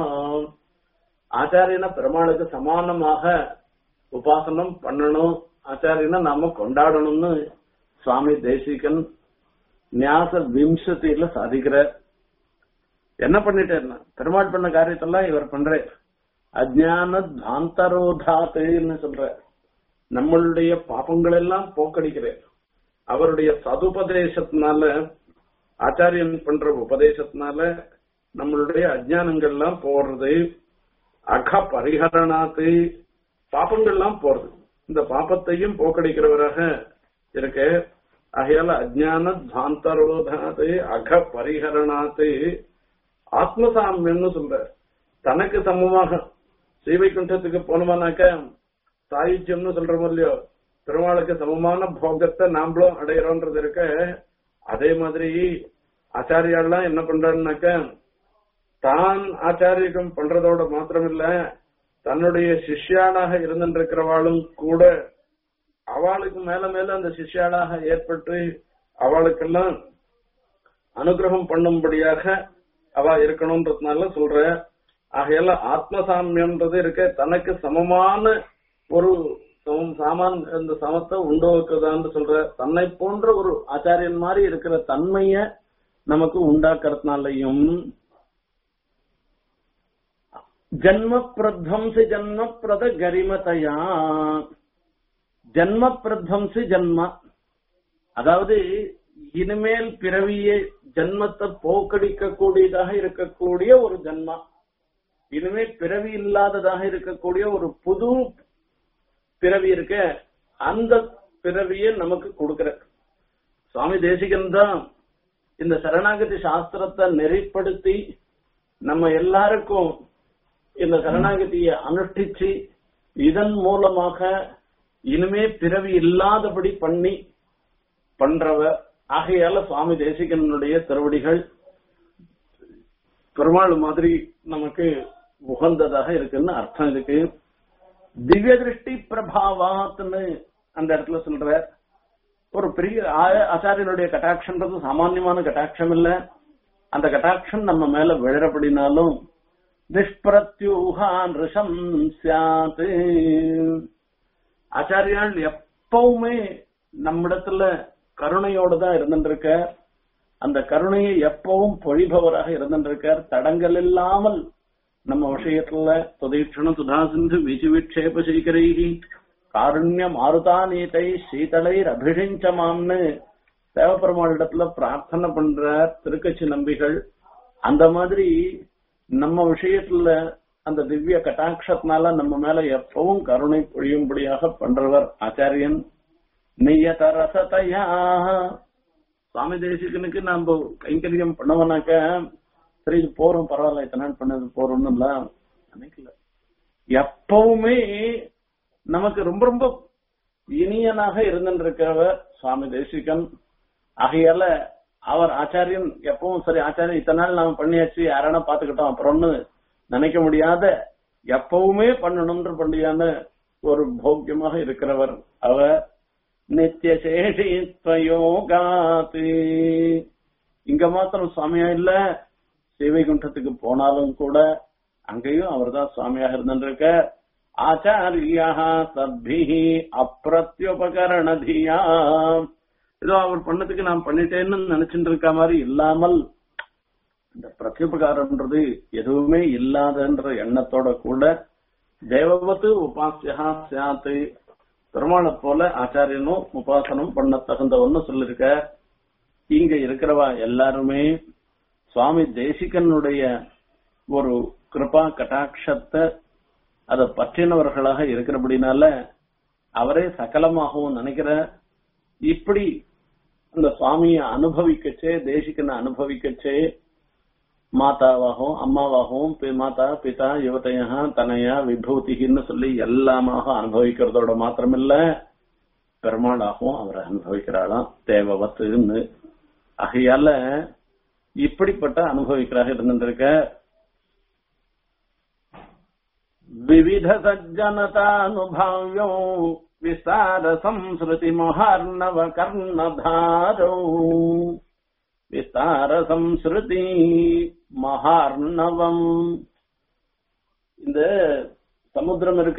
ஆச்சாரியன பெருமாளுக்கு சமானமாக உபாசனம் பண்ணணும் ஆச்சாரியனை நாம கொண்டாடணும்னு சுவாமி தேசிகன் நியாச விம்சத்தில சாதிக்கிறார் என்ன பண்ணிட்டேன்னா பெருமாள் பண்ண காரியத்தெல்லாம் இவர் பண்ற அஜான தாந்தரோதாத்துன்னு சொல்ற நம்மளுடைய பாப்பங்கள் எல்லாம் போக்கடிக்கிறார் அவருடைய சதுபதேசத்தினால ஆச்சாரியன் பண்ற உபதேசத்தினால நம்மளுடைய அஜானங்கள்லாம் போறது அக பரிஹரணாத்து பாப்பங்கள்லாம் போறது இந்த பாப்பத்தையும் போக்கடிக்கிறவராக இருக்க ஆகையால அஜான தாந்தரோதாத்து அக பரிஹரணாத்து ஆத்மசாமியம்னு சொல்ற தனக்கு சமமாக ஸ்ரீவைகுண்டத்துக்கு போனோம்னாக்க சாயுஜ்யம்னு சொல்றோம் இல்லையோ பெருமாளுக்கு சமமான போகத்தை நாமளும் அடையிறோன்றது இருக்க அதே மாதிரி ஆச்சாரியாலாம் என்ன பண்றாருனாக்க தான் ஆச்சாரியம் பண்றதோட மாத்திரமில்ல தன்னுடைய சிஷ்யானாக இருந்திருக்கிறவாளும் கூட அவளுக்கு மேல மேல அந்த சிஷ்யாளாக ஏற்பட்டு அவளுக்கெல்லாம் அனுகிரகம் பண்ணும்படியாக அவ இருக்கணும்ன்றதுனால சொல்ற ஆகையால ஆத்மசாமியம்ன்றது இருக்க தனக்கு சமமான ஒரு சமம் சாமான் இந்த சமத்தை உண்டாக்குதான்னு சொல்ற தன்னை போன்ற ஒரு ஆச்சாரியன் மாதிரி இருக்கிற தன்மைய நமக்கு உண்டாக்குறதுனாலையும் ஜன்ம பிரத்வம்சி ஜன்ம பிரத கரிமதையா ஜன்ம பிரத்வம்சி ஜன்ம அதாவது இனிமேல் பிறவியே ஜன்மத்தை போக்கடிக்க கூடியதாக இருக்கக்கூடிய ஒரு ஜன்மா இனிமேல் பிறவி இல்லாததாக இருக்கக்கூடிய ஒரு புது பிறவி இருக்க அந்த பிறவியை நமக்கு கொடுக்கிற சுவாமி தேசிகன் தான் இந்த சரணாகதி சாஸ்திரத்தை நெறிப்படுத்தி நம்ம எல்லாருக்கும் இந்த சரணாகதியை அனுஷ்டிச்சு இதன் மூலமாக இனிமே பிறவி இல்லாதபடி பண்ணி பண்றவ ஆகையால சுவாமி தேசிகனுடைய திருவடிகள் பெருமாள் மாதிரி நமக்கு உகந்ததாக இருக்குன்னு அர்த்தம் இருக்கு திவ்ய திருஷ்டி பிரபாவாத்னு அந்த இடத்துல சொல்ற ஒரு பெரிய ஆ- ஆச்சாரியனுடைய கட்டாட்சம்ன்றது சாமான்யமான கட்டாட்சம் இல்ல அந்த கட்டாட்சம் நம்ம மேல விழறப்படினாலும் நிஷ்பிரத்யூகான் ரிஷம் சியாத் ஆச்சாரியால் எப்பவுமே நம்மிடத்துல கருணையோட தான் இருந்துருக்க அந்த கருணையை எப்பவும் பொழிபவராக இருந்துருக்கார் தடங்கள் இல்லாமல் நம்ம விஷயத்துல சுதீட்சண சுதாசிந்து விசி விக்ஷேப சீக்கரைகி காருண்ய மாருதா நீதை சீதளைர் அபிஷிஞ்சமாம்னு தேவப்பெருமாளிடத்துல பிரார்த்தனை பண்ற திருக்கட்சி நம்பிகள் அந்த மாதிரி நம்ம விஷயத்துல அந்த திவ்ய கட்டாட்சத்தினால நம்ம மேல எப்பவும் கருணை பொழியும்படியாக பண்றவர் ஆச்சாரியன் நியத ரசதையா சுவாமி தேசிகனுக்கு நம்ம கைங்கரியம் பண்ணவனாக்க சரி இது போறோம் பரவாயில்ல இத்தனை நாள் பண்ணது போறோம்னு எல்லாம் நினைக்கல எப்பவுமே நமக்கு ரொம்ப ரொம்ப இனியனாக இருந்திருக்கிறவர் சுவாமி தேசிகன் ஆகையால அவர் ஆச்சாரியன் எப்பவும் சரி ஆச்சாரியன் இத்தனை நாள் நாம பண்ணியாச்சு யாரானா பாத்துக்கிட்டோம் அப்புறம்னு நினைக்க முடியாத எப்பவுமே பண்ணணும்ன்ற பண்ணியான ஒரு போக்கியமாக இருக்கிறவர் அவர் நித்திய சேஷித்வயோகாத்து இங்க மாத்திரம் சுவாமியா இல்ல சிவைகுண்டத்துக்கு போனாலும் கூட அங்கேயும் அவர்தான் சுவாமியாக இருந்திருக்க ஆச்சாரியா சத்பிஹி அப்பிரத்யுபகரணதியா ஏதோ அவர் பண்ணதுக்கு நான் பண்ணிட்டேன்னு நினைச்சிட்டு இருக்க மாதிரி இல்லாமல் இந்த பிரத்யுபகாரம்ன்றது எதுவுமே இல்லாதன்ற எண்ணத்தோட கூட தேவவத்து உபாசியா சியாத்து பெருமாளை போல ஆச்சாரியனும் உபாசனம் பண்ண தகுந்தவன்னு சொல்லிருக்க இங்க இருக்கிறவா எல்லாருமே சுவாமி தேசிகனுடைய ஒரு கிருபா கட்டாட்சத்தை அதை பற்றினவர்களாக இருக்கிறபடினால அவரே சகலமாகவும் நினைக்கிற இப்படி அந்த சுவாமியை அனுபவிக்கச்சே தேசிகனை அனுபவிக்கச்சே மாதாவாகவும் அம்மாவாகவும் பி- மாதா பிதா யுவதையா தனையா விபூதின்னு சொல்லி எல்லாமாக அனுபவிக்கிறதோட மாத்திரமில்ல பெருமாளாகவும் அவரை அனுபவிக்கிறாளாம் தேவவத்துன்னு ஆகையால இப்படிப்பட்ட அனுபவிக்கிறாக இருந்திருக்க விவித சஜ்ஜனதானுபாவியோ விஸ்தார சம்ஸ்ருதி மகார்ணவ கர்ணதாரோ விஸ்தார சம்ஸ்ருதி மகார்ணவம் இந்த சமுத்திரம் இருக்க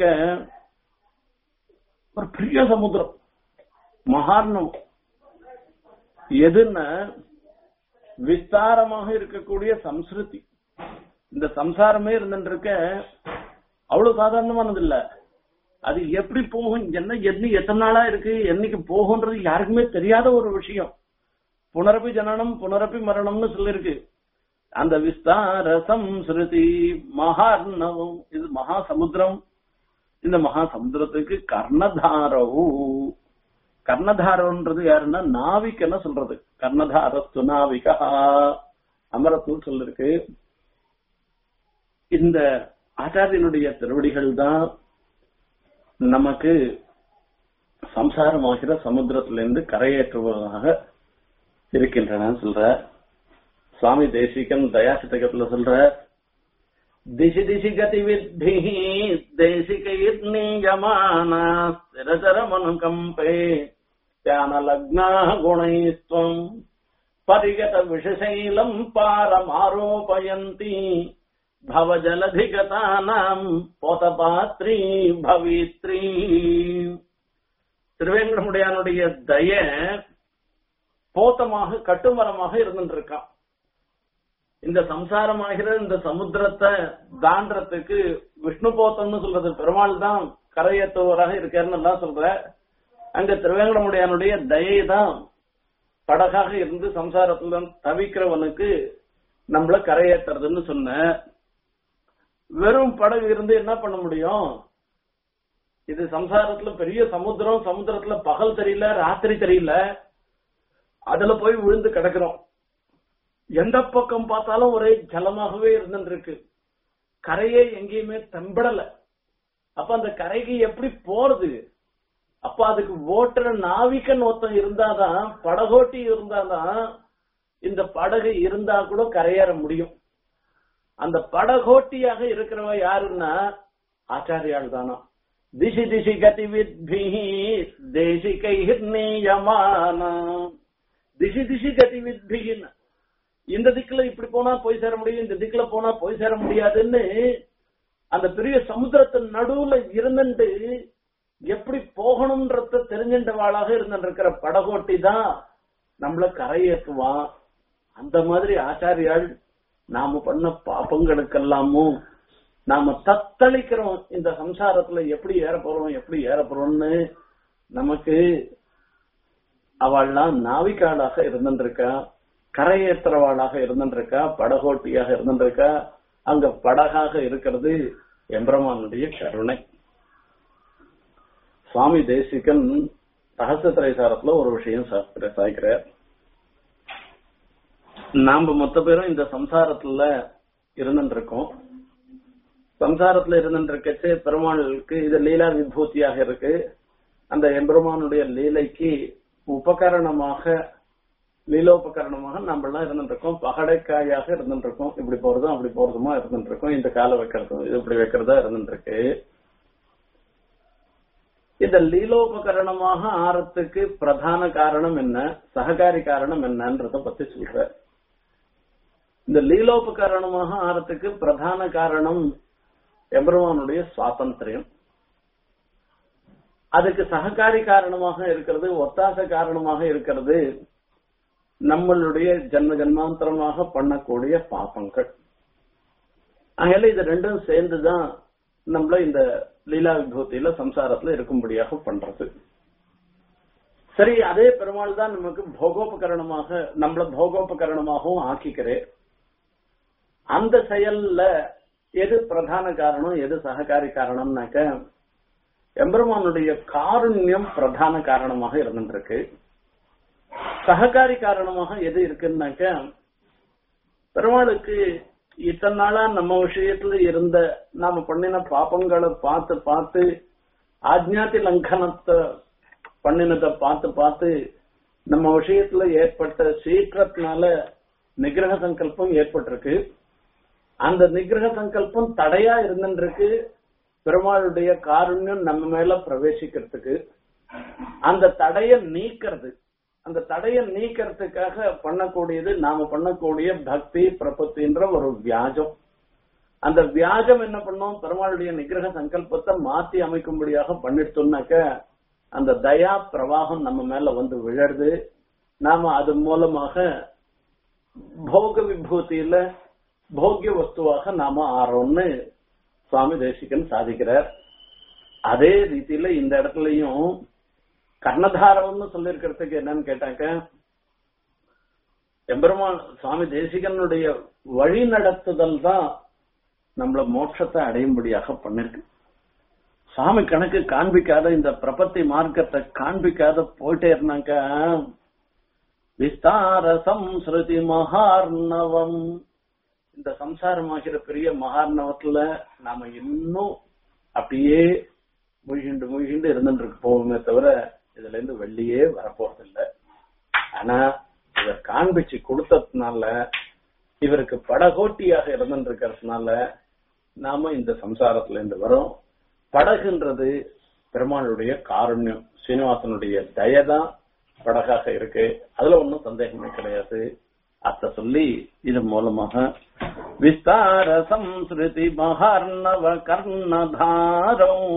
ஒரு பெரிய சமுத்திரம் மகார்ணவம் எதுன்னா விஸ்தாரமாக இருக்கக்கூடிய சம்ஸ்ருதி இந்த சம்சாரமே இருந்துருக்க அவ்வளவு சாதாரணமானது இல்ல அது எப்படி போகும் என்ன என்ன எத்தனை நாளா இருக்கு என்னைக்கு போகும்ன்றது யாருக்குமே தெரியாத ஒரு விஷயம் புனரப்பி ஜனனம் புனரப்பி மரணம்னு சொல்லிருக்கு அந்த விஸ்தார சம்ஸ்ருதி மகார்ணவம் இது மகா சமுத்திரம் இந்த மகா சமுத்திரத்துக்கு கர்ணதாரவு கர்ணதாரன்றது யாருன்னா நாவிக்கன்னு சொல்றது கர்ணதாரஸ்து நாவிகா அமரத்தூர் சொல்லிருக்கு இந்த ஆச்சாரியனுடைய திருவடிகள் தான் நமக்கு சம்சாரமாகிற சமுத்திரத்திலிருந்து கரையேற்றுவதாக இருக்கின்றன சொல்ற சுவாமி தேசிகன் தயாசிதகத்துல சொல்ற திசி திசி கதி வித்தி தேசிகைர்நீயமான ஸ்திரசர மனுகம்பே தியான லக்னா குணைஸ்வம் பரிகத விஷசைலம் பாரமாரோபயந்தி பவஜலதிகதானாம் போதபாத்ரி பவித்ரி திருவேங்கடமுடையானுடைய தய போத்தமாக கட்டுமரமாக இருந்துருக்கான் இந்த சம்சாரமாகிற இந்த சமுத்திரத்தை தாண்டறதுக்கு விஷ்ணு போத்தம்னு சொல்றது பெருமாள் தான் கரையேற்றுவராக இருக்காருன்னு எல்லாம் சொல்ற அங்க திருவேங்கடமுடையானுடைய தயை தான் படகாக இருந்து சம்சாரத்துல தவிக்கிறவனுக்கு நம்மள கரையேற்றுறதுன்னு சொன்ன வெறும் படகு இருந்து என்ன பண்ண முடியும் இது சம்சாரத்துல பெரிய சமுத்திரம் சமுத்திரத்துல பகல் தெரியல ராத்திரி தெரியல அதுல போய் விழுந்து கிடக்குறோம் எந்த பக்கம் பார்த்தாலும் ஒரே ஜலமாகவே இருந்துருக்கு கரையே எங்கேயுமே தெம்படல அப்ப அந்த கரைக்கு எப்படி போறது அப்ப அதுக்கு ஓட்டுற நாவிக்கன் ஒருத்தன் இருந்தாதான் படகோட்டி இருந்தாதான் இந்த படகு இருந்தா கூட கரையேற முடியும் அந்த படகோட்டியாக இருக்கிறவ யாருன்னா ஆச்சாரியால் தானா திசி திசி கதி வித்பி தேசிகை நியமான திசி திசி கதி வித்பின்னு இந்த திக்குல இப்படி போனா போய் சேர முடியும் இந்த திக்குல போனா போய் சேர முடியாதுன்னு அந்த பெரிய சமுத்திரத்தின் நடுவுல இருந்துட்டு எப்படி போகணும்ன்றத தெரிஞ்சின்றவாளாக இருந்திருக்கிற படகோட்டி தான் நம்மள கரையேற்றுவான் அந்த மாதிரி ஆச்சாரியால் நாம பண்ண பாப்பங்களுக்கெல்லாமும் நாம தத்தளிக்கிறோம் இந்த சம்சாரத்துல எப்படி ஏற போறோம் எப்படி ஏற போறோம்னு நமக்கு அவள்லாம் நாவிக்காளாக இருந்துருக்கா கரையேற்றவாளாக இருந்துருக்கா படகோட்டியாக இருந்துருக்கா அங்க படகாக இருக்கிறது எம்பெருமானுடைய கருணை சுவாமி தேசிகன் ரகசிய திரைசாரத்துல ஒரு விஷயம் சாய்க்கிறார் நாம மொத்த பேரும் இந்த சம்சாரத்துல இருந்துட்டு இருக்கோம் சம்சாரத்துல இருந்துட்டு இருக்கச்சே பெருமாளுக்கு இது லீலா விபூதியாக இருக்கு அந்த எம்பெருமானுடைய லீலைக்கு உபகரணமாக லீலோபகரணமாக நம்ம எல்லாம் இருந்துட்டு இருக்கோம் பகடைக்காயாக இருந்துட்டு இருக்கோம் இப்படி போறதும் அப்படி போறதுமா இருந்துட்டு இருக்கோம் இந்த காலை வைக்கிறதும் இது இப்படி வைக்கிறதா இருந்துட்டு இருக்கு இந்த லீலோபகரணமாக ஆறத்துக்கு பிரதான காரணம் என்ன சககாரி காரணம் என்னன்றத பத்தி சொல்ற இந்த லீலோபகரணமாக ஆறத்துக்கு பிரதான காரணம் எம்பெருமானுடைய சுவாதந்திரியம் அதுக்கு சககாரி காரணமாக இருக்கிறது ஒத்தாச காரணமாக இருக்கிறது நம்மளுடைய ஜன்ம ஜன்மாந்தரமாக பண்ணக்கூடிய பாப்பங்கள் அதனால இது ரெண்டும் சேர்ந்துதான் நம்மள இந்த லீலா விபூதியில சம்சாரத்துல இருக்கும்படியாக பண்றது சரி அதே பெருமாள் தான் நமக்கு போகோபகரணமாக நம்மள போகோபகரணமாகவும் ஆக்கிக்கிறேன் அந்த செயல்ல எது பிரதான காரணம் எது சககாரி காரணம்னாக்க எம்பெருமானுடைய காருண்யம் பிரதான காரணமாக இருந்துருக்கு சககாரி காரணமாக எது இருக்குன்னாக்க பெருமாளுக்கு இத்தனை நாளா நம்ம விஷயத்துல இருந்த நாம பண்ணின பாப்பங்களை பார்த்து பார்த்து ஆஜ்ஞாதி லங்கனத்தை பண்ணினதை பார்த்து பார்த்து நம்ம விஷயத்துல ஏற்பட்ட சீற்றத்தினால நிகிரக சங்கல்பம் ஏற்பட்டிருக்கு அந்த நிகிரக சங்கல்பம் தடையா இருந்துருக்கு பெருமாளுடைய காருண்யம் நம்ம மேல பிரவேசிக்கிறதுக்கு அந்த தடைய நீக்கிறது அந்த தடையை நீக்கிறதுக்காக பண்ணக்கூடியது நாம பண்ணக்கூடிய பக்தி பிரபத்தின்ற ஒரு வியாஜம் அந்த வியாஜம் என்ன பண்ணோம் பெருமாளுடைய நிகிரக சங்கல்பத்தை மாத்தி அமைக்கும்படியாக பண்ணிட்டோம்னாக்க அந்த தயா பிரவாகம் நம்ம மேல வந்து விழருது நாம அது மூலமாக போக விபூதியில போக்கிய வஸ்துவாக நாம ஆறோம்னு சுவாமி தேசிகன் சாதிக்கிறார் அதே ரீதியில இந்த இடத்துலயும் கர்ணதாரம்னு சொல்லிருக்கிறதுக்கு என்னன்னு கேட்டாக்க எம்பெருமான் சுவாமி தேசிகனுடைய வழி நடத்துதல் தான் நம்மள மோட்சத்தை அடையும்படியாக பண்ணிருக்கு சாமி கணக்கு காண்பிக்காத இந்த பிரபத்தி மார்க்கத்தை காண்பிக்காத போயிட்டே இருந்தாக்க விஸ்தார சம்ஸ்ருதி மகார்ணவம் இந்த சம்சாரமாகிற பெரிய மகார்ணவத்துல நாம இன்னும் அப்படியே முழுகிண்டு முழுகிண்டு இருந்துட்டு போவோமே தவிர இதுல இருந்து வெளியே வரப்போறது இல்ல ஆனா இவர் காண்பிச்சு கொடுத்ததுனால இவருக்கு படகோட்டியாக இருந்துட்டு இருக்கிறதுனால நாம இந்த சம்சாரத்துல இருந்து வரோம் படகுன்றது பெருமாளுடைய காருண்யம் சீனிவாசனுடைய தயதான் படகாக இருக்கு அதுல ஒன்றும் சந்தேகமே கிடையாது அத்த சொல்லி இது மூலமாக விஸ்தார சம்ஸ்ருதி மகார்ணவ கர்ணதாரம்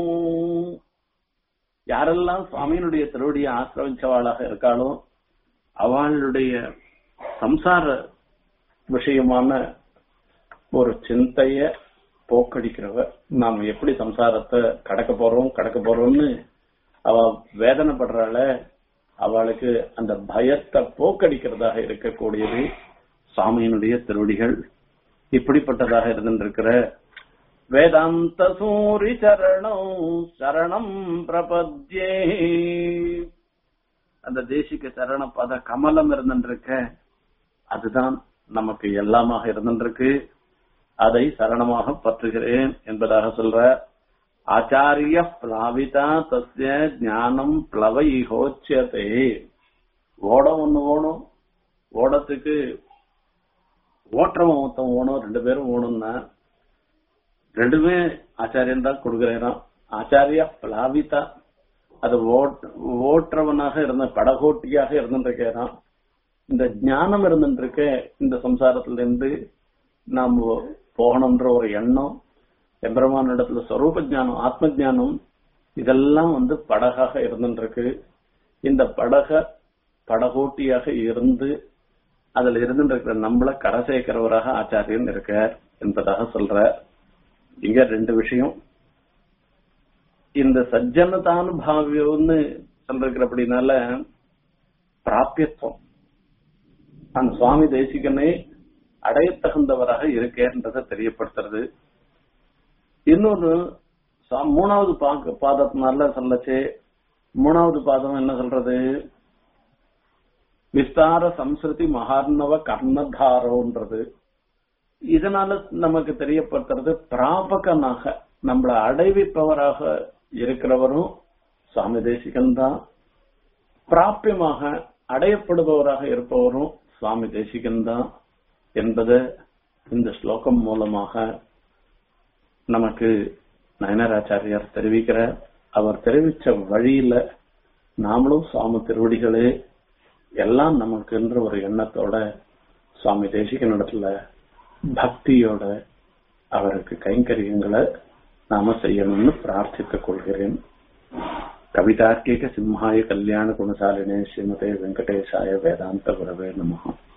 யாரெல்லாம் சுவாமியினுடைய திருவடியை ஆசிரமிச்சவாளாக இருக்காளோ அவளுடைய சம்சார விஷயமான ஒரு சிந்தைய போக்கடிக்கிறவ நாம எப்படி சம்சாரத்தை கடக்க போறோம் கடக்க போறோம்னு அவ வேதனைப்படுறாள அவளுக்கு அந்த பயத்தை போக்கடிக்கிறதாக இருக்கக்கூடியது சாமியினுடைய திருவடிகள் இப்படிப்பட்டதாக இருந்திருக்கிற வேதாந்த சூரி சரணம் சரணம் பிரபத்யே அந்த தேசிக சரண பத கமலம் இருந்திருக்க அதுதான் நமக்கு எல்லாமாக இருந்திருக்கு அதை சரணமாக பற்றுகிறேன் என்பதாக சொல்ற ஆச்சாரிய பிளாவிதா தஸ்ய ஞானம் பிளவை ஹோச்சியதே ஓடம் ஒண்ணு ஓணும் ஓடத்துக்கு ஓட்டுறவன் மொத்தம் ஓணும் ரெண்டு பேரும் ஓணும்னா ரெண்டுமே ஆச்சாரியன் தான் கொடுக்கிறேன் ஆச்சாரியா பிளாவிதா அது ஓட்டுறவனாக இருந்த படகோட்டியாக இருந்துருக்கேன் இந்த ஞானம் இருந்துருக்க இந்த சம்சாரத்துல இருந்து நாம் போகணும்ன்ற ஒரு எண்ணம் எம்பெருமான இடத்துல ஸ்வரூப ஜானம் ஆத்ம ஜானம் இதெல்லாம் வந்து படகாக இருந்துருக்கு இந்த படக படகோட்டியாக இருந்து அதுல இருந்துருக்கிற நம்மள கரை சேர்க்கிறவராக ஆச்சாரியன் இருக்கார் என்பதாக சொல்ற இங்க ரெண்டு விஷயம் இந்த சஜ்ஜனதானுபாவியம்னு சொல்லிருக்கிற அப்படின்னால பிராபியத்துவம் அந்த சுவாமி தேசிகனே அடையத்தகுந்தவராக இருக்கேன்றதை தெரியப்படுத்துறது இன்னொன்னு மூணாவது பாதத்தினால சொல்லச்சு மூணாவது பாதம் என்ன சொல்றது விஸ்தார சம்ஸ்கிருதி மகார்ணவ கர்ணதாரோன்றது இதனால நமக்கு தெரியப்படுத்துறது பிராபகனாக நம்மளை அடைவிப்பவராக இருக்கிறவரும் சுவாமி தேசிகன் தான் பிராபியமாக அடையப்படுபவராக இருப்பவரும் சுவாமி தேசிகன் தான் என்பதை இந்த ஸ்லோகம் மூலமாக நமக்கு நயனராச்சாரியார் தெரிவிக்கிற அவர் தெரிவிச்ச வழியில நாமளும் சுவாமி திருவடிகளே எல்லாம் நமக்குன்ற ஒரு எண்ணத்தோட சுவாமி தேசிகனிடத்துல பக்தியோட அவருக்கு கைங்கரியங்களை நாம செய்யணும்னு பிரார்த்தித்துக் கொள்கிறேன் கவிதார்க்கிக சிம்ஹாய கல்யாண குணசாலினே ஸ்ரீமதே வெங்கடேசாய வேதாந்த குரவே நமஹா